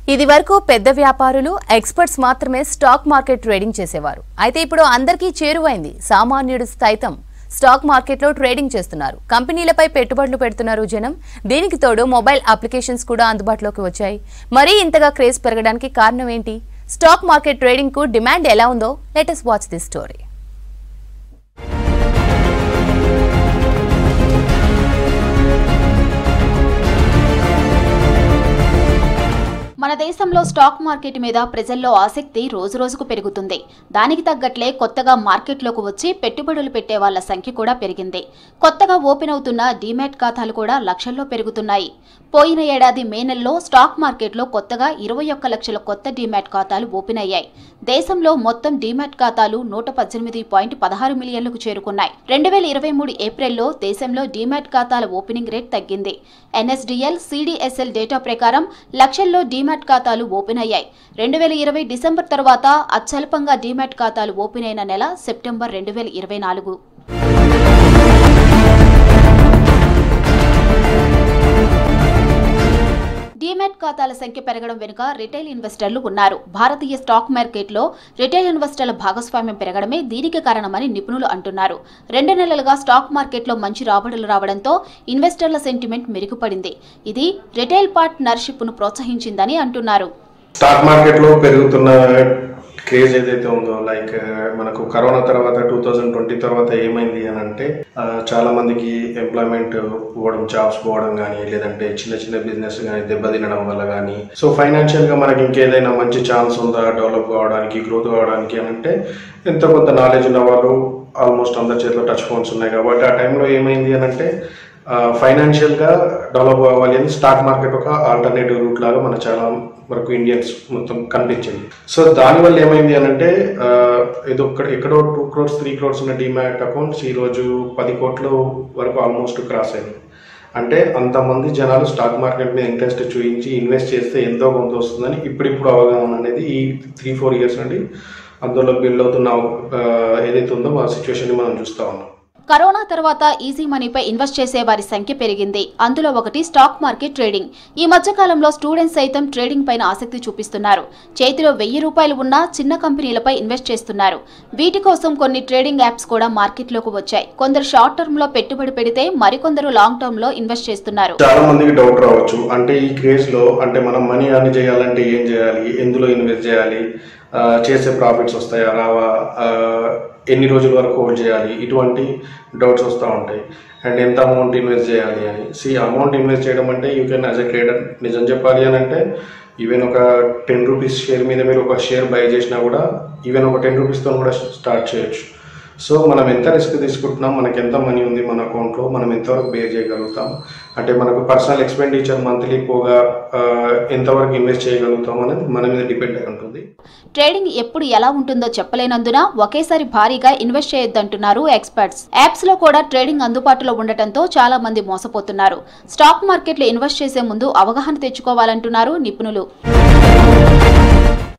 ఇది వరకు పెద్ద వ్యాపారులు ఎక్స్పర్ట్స్ మాత్రమే స్టాక్ మార్కెట్ ట్రేడింగ్ చేసేవారు అయితే ఇప్పుడు అందరికీ చేరువైంది సామాన్యుడు సైతం స్టాక్ మార్కెట్లో ట్రేడింగ్ చేస్తున్నారు కంపెనీలపై పెట్టుబడులు పెడుతున్నారు జనం దీనికి తోడు మొబైల్ అప్లికేషన్స్ కూడా అందుబాటులోకి వచ్చాయి మరీ ఇంతగా క్రేజ్ పెరగడానికి కారణం ఏంటి స్టాక్ మార్కెట్ ట్రేడింగ్ కు డిమాండ్ ఎలా ఉందో లెటెస్ వాచ్ దిస్ స్టోరీ మన దేశంలో స్టాక్ మార్కెట్ మీద ప్రజల్లో ఆసక్తి రోజురోజుకు పెరుగుతుంది దానికి తగ్గట్లే కొత్తగా మార్కెట్లోకి వచ్చి పెట్టుబడులు పెట్టే వాళ్ళ సంఖ్య కూడా పెరిగింది కొత్తగా ఓపెన్ అవుతున్న డీమ్యాట్ ఖాతాలు కూడా లక్షల్లో పెరుగుతున్నాయి పోయిన ఏడాది మే నెలలో స్టాక్ మార్కెట్లో కొత్తగా ఇరవై ఒక్క లక్షల కొత్త డీమ్యాట్ ఖాతాలు ఓపెన్ అయ్యాయి దేశంలో మొత్తం డీమ్యాట్ ఖాతాలు నూట పద్దెనిమిది పాయింట్ పదహారు మిలియన్లకు చేరుకున్నాయి రెండు వేల ఇరవై మూడు ఏప్రిల్లో దేశంలో డీమ్యాట్ ఖాతాల ఓపెనింగ్ రేట్ తగ్గింది ఎన్ఎస్డిఎల్ సిడిఎస్ఎల్ డేటా ప్రకారం లక్షల్లో డీమ్యాట్ ఖాతాలు ఓపెన్ అయ్యాయి రెండు వేల ఇరవై డిసెంబర్ తర్వాత అత్యల్పంగా డీమ్యాట్ ఖాతాలు ఓపెన్ అయిన నెల సెప్టెంబర్ రెండు వేల ఇరవై నాలుగు డీమ్యాట్ ఖాతాల సంఖ్య పెరగడం వెనుక రిటైల్ ఇన్వెస్టర్లు ఉన్నారు భారతీయ స్టాక్ మార్కెట్లో రిటైల్ ఇన్వెస్టర్ల భాగస్వామ్యం పెరగడమే దీనికి కారణమని నిపుణులు అంటున్నారు రెండు నెలలుగా స్టాక్ మార్కెట్లో మంచి రాబడులు రావడంతో ఇన్వెస్టర్ల సెంటిమెంట్ మెరుగుపడింది ఇది రిటైల్ పార్ట్నర్షిప్ను ప్రోత్సహించిందని అంటున్నారు స్టాక్ మార్కెట్లో పెరుగుతున్న క్రేజ్ ఏదైతే ఉందో లైక్ మనకు కరోనా తర్వాత టూ థౌజండ్ ట్వంటీ తర్వాత ఏమైంది అని అంటే ఆ, చాలా మందికి ఎంప్లాయ్మెంట్ పోవడం జాబ్స్ పోవడం కానీ లేదంటే చిన్న చిన్న బిజినెస్ కానీ దెబ్బతినడం వల్ల కానీ సో ఫైనాన్షియల్ గా మనకి ఇంకేదైనా మంచి ఛాన్స్ ఉందా డెవలప్ కావడానికి గ్రోత్ కావడానికి అని అంటే ఎంతో కొంత నాలెడ్జ్ ఉన్న వాళ్ళు ఆల్మోస్ట్ అందరి చేతిలో టచ్ ఫోన్స్ ఉన్నాయి కాబట్టి ఆ టైంలో ఏమైంది అని అంటే ఫైనాన్షియల్ గా డెవలప్ అవ్వాలి అని స్టాక్ మార్కెట్ ఒక ఆల్టర్నేటివ్ రూట్ లాగా మన చాలా వరకు ఇండియన్స్ మొత్తం కనిపించింది సో దానివల్ల ఏమైంది అని అంటే ఆ, ఇది ఒక్కడ ఎక్కడో టూ క్రోర్స్ త్రీ క్రోర్స్ ఉన్న డిమాట్ అకౌంట్స్ ఈ రోజు పది కోట్ల వరకు ఆల్మోస్ట్ క్రాస్ అయింది అంటే అంతమంది జనాలు స్టాక్ మార్కెట్ మీద ఇంట్రెస్ట్ చూపించి ఇన్వెస్ట్ చేస్తే ఎంతో కొంత వస్తుందని ఇప్పుడిప్పుడు అవగాహన అనేది ఈ త్రీ ఫోర్ ఇయర్స్ నుండి అందులో బిల్డ్ అవుతున్న ఆ, ఏదైతే ఉందో ఆ సిచ్యువేషన్ మనం చూస్తా ఉన్నాం కరోనా తర్వాత ఈజీ మనీపై ఇన్వెస్ట్ చేసే వారి సంఖ్య పెరిగింది అందులో ఒకటి స్టాక్ మార్కెట్ ట్రేడింగ్ ఈ మధ్య కాలంలో స్టూడెంట్స్ సైతం ట్రేడింగ్ పైన ఆసక్తి చూపిస్తున్నారు చేతిలో వెయ్యి రూపాయలు ఉన్న చిన్న కంపెనీలపై ఇన్వెస్ట్ చేస్తున్నారు వీటి కోసం కొన్ని ట్రేడింగ్ యాప్స్ కూడా మార్కెట్లోకి వచ్చాయి కొందరు షార్ట్ టర్మ్ లో పెట్టుబడి పెడితే మరికొందరు లాంగ్ టర్మ్ లో ఇన్వెస్ట్ చేస్తున్నారు చాలా మందికి డౌట్ రావచ్చు అంటే ఈ క్రేజ్ లో అంటే మనం మనీ అర్న్ చేయాలంటే ఏం చేయాలి ఎందులో ఇన్వెస్ట్ చేయాలి ఆ, చేసే ప్రాఫిట్స్ వస్తాయా రావా ఆ, ఎన్ని రోజుల వరకు హోల్డ్ చేయాలి ఇటువంటి డౌట్స్ వస్తూ ఉంటాయి అండ్ ఎంత అమౌంట్ ఇన్వెస్ట్ చేయాలి అని సి అమౌంట్ ఇన్వెస్ట్ చేయడం అంటే you can as a trader నిజం చెప్పాలి అని అంటే ఈవెన్ ఒక టెన్ రూపీస్ షేర్ మీద మీరు ఒక షేర్ బై చేసినా కూడా ఈవెన్ ఒక టెన్ రూపీస్తో కూడా స్టార్ట్ చేయొచ్చు సో మనం ఎంత రిస్క్ తీసుకుంటున్నాం మనకి ఎంత మనీ ఉంది మన అకౌంట్లో మనం ఎంతవరకు బేర్ చేయగలుగుతాం అంటే మనకు పర్సనల్ ఎక్స్పెండిచర్ మంత్లీ పోగా ఆ, ఎంతవరకు ఇన్వెస్ట్ చేయగలుగుతాం అనేది మన మీద డిపెండ్ అయి ఉంటుంది ట్రేడింగ్ ఎప్పుడు ఎలా ఉంటుందో చెప్పలేనందున ఒకేసారి భారీగా ఇన్వెస్ట్ చేయొద్దంటున్నారు ఎక్స్పర్ట్స్ యాప్స్ లో కూడా ట్రేడింగ్ అందుబాటులో ఉండటంతో చాలా మంది మోసపోతున్నారు స్టాక్ మార్కెట్లో ఇన్వెస్ట్ చేసే ముందు అవగాహన తెచ్చుకోవాలంటున్నారు నిపుణులు